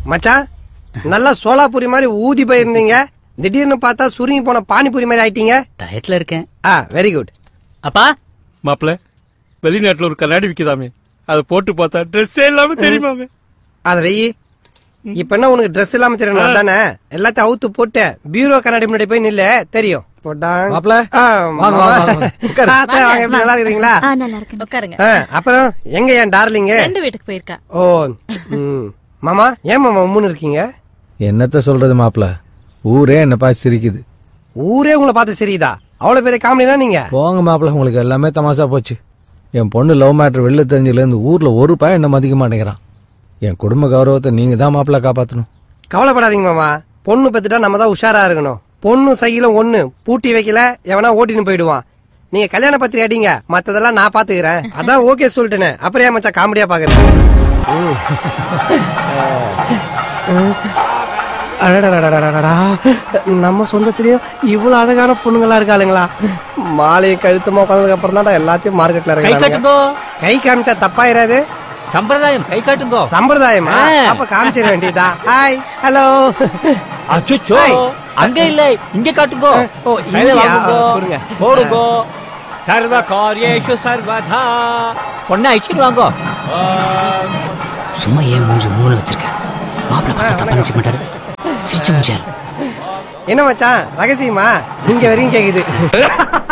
மச்சான் நல்லா சோலாபூரி மாதிரி ஊதி போயிருந்தீங்க திடீர்னு பார்த்தா சுருங்கி போன பானிபூரி மாதிரி ஆயிட்டீங்க டயட்ல இருக்கேன் ஆ வெரி குட் அப்பா மாப்பிள வெளிநாட்டுல ஒரு கண்ணாடி விக்குதாமே அதை போட்டு பார்த்தா ட்ரெஸ்ஸே இல்லாம தெரியுமாமே அத வெயி இப்ப என்ன உனக்கு Dress இல்லாம தெரியணும் தானே எல்லாத்தையும் அவுத்து போட்டு பீரோ கண்ணாடி முன்னாடி போய் நில்லு தெரியும் போட்டாங்க. மாப்ள, ஆ, வாங்க, மாமா. வாங்க, வாங்க. உட்காரு. ஆ, அத்தை, வாங்க எப்படி நல்லா இருக்கீங்களா ஆ நல்லா இருக்கேன் உட்காருங்க ஆ, அப்புறம் எங்க என் டார்லிங்க ரெண்டு வீட்டுக்கு போயிருக்கா ஓ ம். மாமா ஏன் மாமா உம்முன்னு இருக்கீங்க என்னத்த சொல்றது மாப்ள ஊரே என்ன பார்த்து சிரிக்குது ஊரே உங்களை பார்த்து சரிதா அவ்வளவு பெரிய காமெடினா நீங்க போங்க மாப்ள உங்களுக்கு எல்லாமே தமாஷா போச்சு என் பொண்ணு லவ் மேட்டர் வெளில தெரிஞ்சதுலேருந்து ஊர்ல ஒரு பையன் என்ன மதிக்க மாட்டேங்கிறான் என் குடும்ப கௌரவத்தை நீங்க தான் மாப்பிள்ள காப்பாத்தணும் கவலைப்படாதீங்க மாமா பொண்ணு பெத்துட்டா நம்ம தான் உஷாரா இருக்கணும் பொண்ணு சைக்கிளும் ஒண்ணு பூட்டி வைக்கல எவனா ஓட்டின்னு போயிடுவான் நீங்க கல்யாண பத்திரிக்கை அடிங்க மத்ததெல்லாம் நான் பாத்துக்கிறேன் அதான் ஓகே சொல்லிட்டேனே அப்புறம் ஏன் மச்சான் காமெடியா பாக்குறேன் அடடடடடடடா. நம்ம சொந்தத்திலயும் இவ்வளவு அழகான பொண்ணுங்களா இருக்காளுங்களா மாலையை கழுத்தமா உட்காந்ததுக்கு அப்புறம் தான் எல்லாத்தையும் மார்க்கெட்ல கை இருக்காங்க காட்டுங்கோ கை காமிச்சா தப்பாயிராது சம்பிரதாயம் கை காட்டுங்கோ சம்பிரதாயமா ஆ. அப்ப காமிச்சிட வேண்டியதா ஹாய் ஹலோ அச்சோ ஹாய். அங்க இல்ல இங்க காட்டுங்கோ ஓ, கையில இங்கயா? வாங்குங்கோ. கொடுங்க. போடுங்கோ சர்வ காரியேஷு சர்வதா பொண்ணை அழிச்சிட்டு வாங்கோ சும்மா ஏன் மூஞ்சி மூணு வச்சிருக்க மாப்பிள்ள பார்த்தா தப்பா நினைச்சுக்க மாட்டாரு சிரிச்ச மூஞ்சியாரு என்ன மச்சான் ரகசியமா இங்க வரையும் கேக்குது